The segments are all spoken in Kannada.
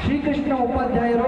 ಶ್ರೀಕೃಷ್ಣ ಉಪಾಧ್ಯಾಯರು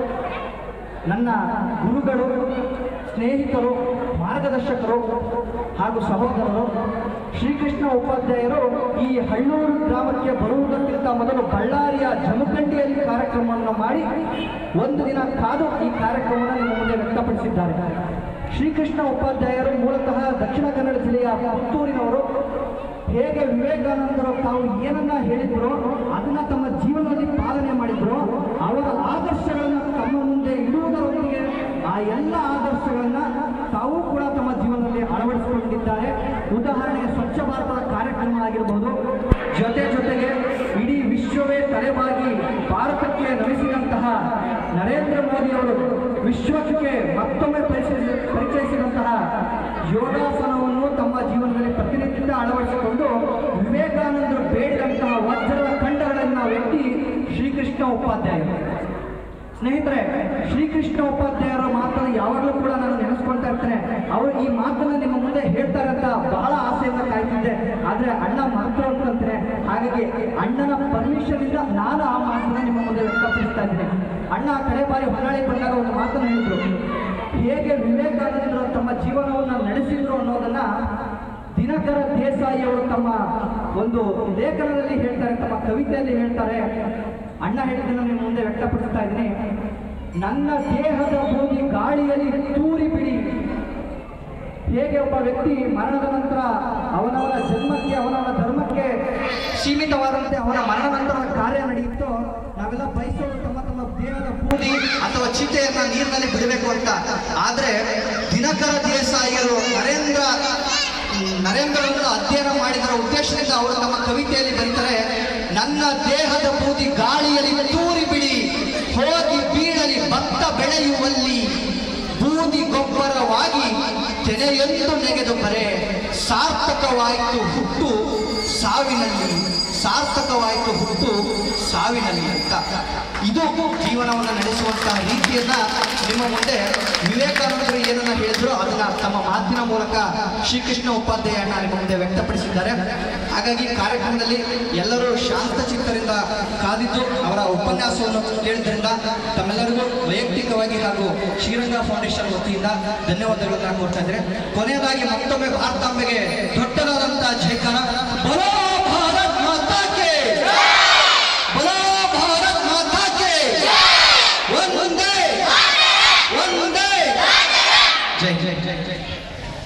ನನ್ನ ಗುರುಗಳು ಸ್ನೇಹಿತರು ಮಾರ್ಗದರ್ಶಕರು ಹಾಗೂ ಸಹೋದರರು ಶ್ರೀಕೃಷ್ಣ ಉಪಾಧ್ಯಾಯರು ಈ ಹಳ್ಳೂರು ಗ್ರಾಮಕ್ಕೆ ಬರುವುದಕ್ಕಿಂತ ಮೊದಲು ಬಳ್ಳಾರಿಯ ಜಮಖಂಡಿಯಲ್ಲಿ ಕಾರ್ಯಕ್ರಮವನ್ನು ಮಾಡಿ ಒಂದು ದಿನ ಕಾದು ಈ ಕಾರ್ಯಕ್ರಮವನ್ನು ನಿಮ್ಮ ಮುಂದೆ ವ್ಯಕ್ತಪಡಿಸಿದ್ದಾರೆ ಶ್ರೀಕೃಷ್ಣ ಉಪಾಧ್ಯಾಯರು ಮೂಲತಃ ದಕ್ಷಿಣ ಕನ್ನಡ ಜಿಲ್ಲೆಯ ಪುತ್ತೂರಿನವರು ಹೇಗೆ ವಿವೇಕಾನಂದರು ತಾವು ಏನನ್ನ ಹೇಳಿದ್ರು ಅದನ್ನ ತಮ್ಮ ಜೀವನದಲ್ಲಿ ಪಾಲನೆ ಮಾಡಿದ್ರು ಅವರ ಆದರ್ಶಗಳನ್ನು ತಮ್ಮ ಮುಂದೆ ಇಡುವುದರೊಂದಿಗೆ ಆ ಎಲ್ಲ ಆದರ್ಶಗಳನ್ನ ತಾವು ಕೂಡ ತಮ್ಮ ಜೀವನದಲ್ಲಿ ಅಳವಡಿಸಿಕೊಂಡಿದ್ದಾರೆ ಉದಾಹರಣೆಗೆ ಸ್ವಚ್ಛ ಭಾರತದ ಕಾರ್ಯಕ್ರಮ ಆಗಿರಬಹುದು ಜೊತೆ ಜೊತೆಗೆ ಇಡೀ ವಿಶ್ವವೇ ತಲೆಬಾಗಿ ಭಾರತಕ್ಕೆ ನಮಿಸಿದಂತಹ ನರೇಂದ್ರ ಮೋದಿ ಅವರು ವಿಶ್ವಕ್ಕೆ ಮತ್ತೊಮ್ಮೆ ಪರಿಚಯಿಸಿ ಪರಿಚಯಿಸಿದಂತಹ ಯೋಗಾಸನವನ್ನು ತಮ್ಮ ಜೀವನದಲ್ಲಿ ಪ್ರತಿನಿತ್ಯ ಅಳವಡಿಸಿಕೊಂಡು ವಿವೇಕಾನಂದರು ಬೇಡಿದಂತಹ ವಜ್ರದ ಖಂಡಗಳನ್ನ ವ್ಯಕ್ತಿ ಶ್ರೀಕೃಷ್ಣ ಉಪಾಧ್ಯಾಯರು ಸ್ನೇಹಿತರೆ ಶ್ರೀಕೃಷ್ಣ ಉಪಾಧ್ಯಾಯರ ಮಾತನ್ನು ಯಾವಾಗಲೂ ಕೂಡ ನಾನು ನೆನೆಸ್ಕೊಳ್ತಾ ಇರ್ತೇನೆ ಅವರು ಈ ಮಾತನ್ನ ನಿಮ್ಮ ಮುಂದೆ ಹೇಳ್ತಾರೆ ಅಂತ ಬಹಳ ಆಸೆಯಿಂದ ಕಾಯ್ತಿದ್ದೆ ಆದ್ರೆ ಅಣ್ಣ ಮರ್ತರು ಅಂತಂತಾರೆ ಹಾಗಾಗಿ ಅಣ್ಣನ ಪರ್ಮಿಷನ್ ಇಂದ ನಾನು ಆ ಮಾತನ್ನ ನಿಮ್ಮ ಮುಂದೆ ವ್ಯಕ್ತಪಡಿಸ್ತಾ ಇದ್ದೀನಿ ಅಣ್ಣ ಕಡೆ ಬಾರಿ ಹೊನ್ನಾಳಿ ಬಂದಾಗ ಒಂದು ಮಾತನ್ನು ಹೇಳಿದ್ರು ಹೇಗೆ ವಿವೇಕಾನಂದರು ತಮ್ಮ ಜೀವನವನ್ನು ನಡೆಸಿದ್ರು ಅನ್ನೋದನ್ನ ದಿನಕರ ದೇಸಾಯಿ ಅವರು ತಮ್ಮ ಒಂದು ಲೇಖನದಲ್ಲಿ ಹೇಳ್ತಾರೆ ತಮ್ಮ ಕವಿತೆಯಲ್ಲಿ ಹೇಳ್ತಾರೆ ಅಣ್ಣ ಹೇಳಿದ್ದನ್ನು ನಿಮ್ಮ ಮುಂದೆ ವ್ಯಕ್ತಪಡಿಸ್ತಾ ಇದ್ದೀನಿ ನನ್ನ ದೇಹದ ಬೂದಿ ಗಾಳಿಯಲ್ಲಿ ತೂರಿ ಬಿಡಿ ಹೇಗೆ ಒಬ್ಬ ವ್ಯಕ್ತಿ ಮರಣದ ನಂತರ ಅವನವನ ಜನ್ಮಕ್ಕೆ ಅವನವನ ಧರ್ಮಕ್ಕೆ ಸೀಮಿತವಾದಂತೆ ಅವನ ಮರಣ ನಂತರದ ಕಾರ್ಯ ನಡೆಯುತ್ತೋ ನಾವೆಲ್ಲ ಬಯಸೋದು ತಮ್ಮ ತಮ್ಮ ದೇಹದ ಬೂದಿ ಅಥವಾ ಚಿತೆಯನ್ನ ನೀರಿನಲ್ಲಿ ಬಿಡಬೇಕು ಅಂತ ಆದ್ರೆ ದಿನಕರ ದೇಸಾಯಿಗಳು ನರೇಂದ್ರ ನರೇಂದ್ರರನ್ನು ಅಧ್ಯಯನ ಮಾಡಿದರ ಉದ್ದೇಶದಿಂದ ಅವರು ತಮ್ಮ ಕವಿತೆಯಲ್ಲಿ ಬರೀತಾರೆ ನನ್ನ ದೇಹದ ಬೂದಿ ಗಾಳಿಯಲ್ಲಿ ತೂರಿ ಬಿಡಿ ಹೋಗಿ ಬೀಳಲಿ ಭತ್ತ ಬೆಳೆಯುವಲ್ಲಿ ಬೂದಿ ಗೊಬ್ಬರವಾಗಿ ತೆನೆಯೊಂದು ನೆಗೆದು ಬರೆ ಸಾರ್ಥಕವಾಯಿತು ಹುಟ್ಟು ಸಾವಿನಲ್ಲಿ ಸಾರ್ಥಕವಾಯಿತು ಹುಟ್ಟು ಸಾವಿನಲ್ಲಿ ಅಂತ ಇದು ಜೀವನವನ್ನು ನಡೆಸುವಂತಹ ರೀತಿಯನ್ನ ನಿಮ್ಮ ಮುಂದೆ ವಿವೇಕಾನಂದರು ಏನನ್ನ ಹೇಳಿದ್ರು ಅದನ್ನ ತಮ್ಮ ಮಾತಿನ ಮೂಲಕ ಶ್ರೀಕೃಷ್ಣ ಉಪಾಧ್ಯಾಯನ ನಿಮ್ಮ ಮುಂದೆ ವ್ಯಕ್ತಪಡಿಸಿದ್ದಾರೆ ಹಾಗಾಗಿ ಕಾರ್ಯಕ್ರಮದಲ್ಲಿ ಎಲ್ಲರೂ ಶಾಂತ ಚಿತ್ತರಿಂದ ಕಾದಿದ್ದು ಅವರ ಉಪನ್ಯಾಸವನ್ನು ಕೇಳಿದ್ರಿಂದ ತಮ್ಮೆಲ್ಲರಿಗೂ ವೈಯಕ್ತಿಕವಾಗಿ ಹಾಗೂ ಶ್ರೀರಂಗ ಫೌಂಡೇಶನ್ ವತಿಯಿಂದ ಧನ್ಯವಾದಗಳನ್ನ ಕೊಡ್ತಾ ಇದ್ದಾರೆ ಕೊನೆಯದಾಗಿ ಮತ್ತೊಮ್ಮೆ ಭಾರತಾಂಬೆಗೆ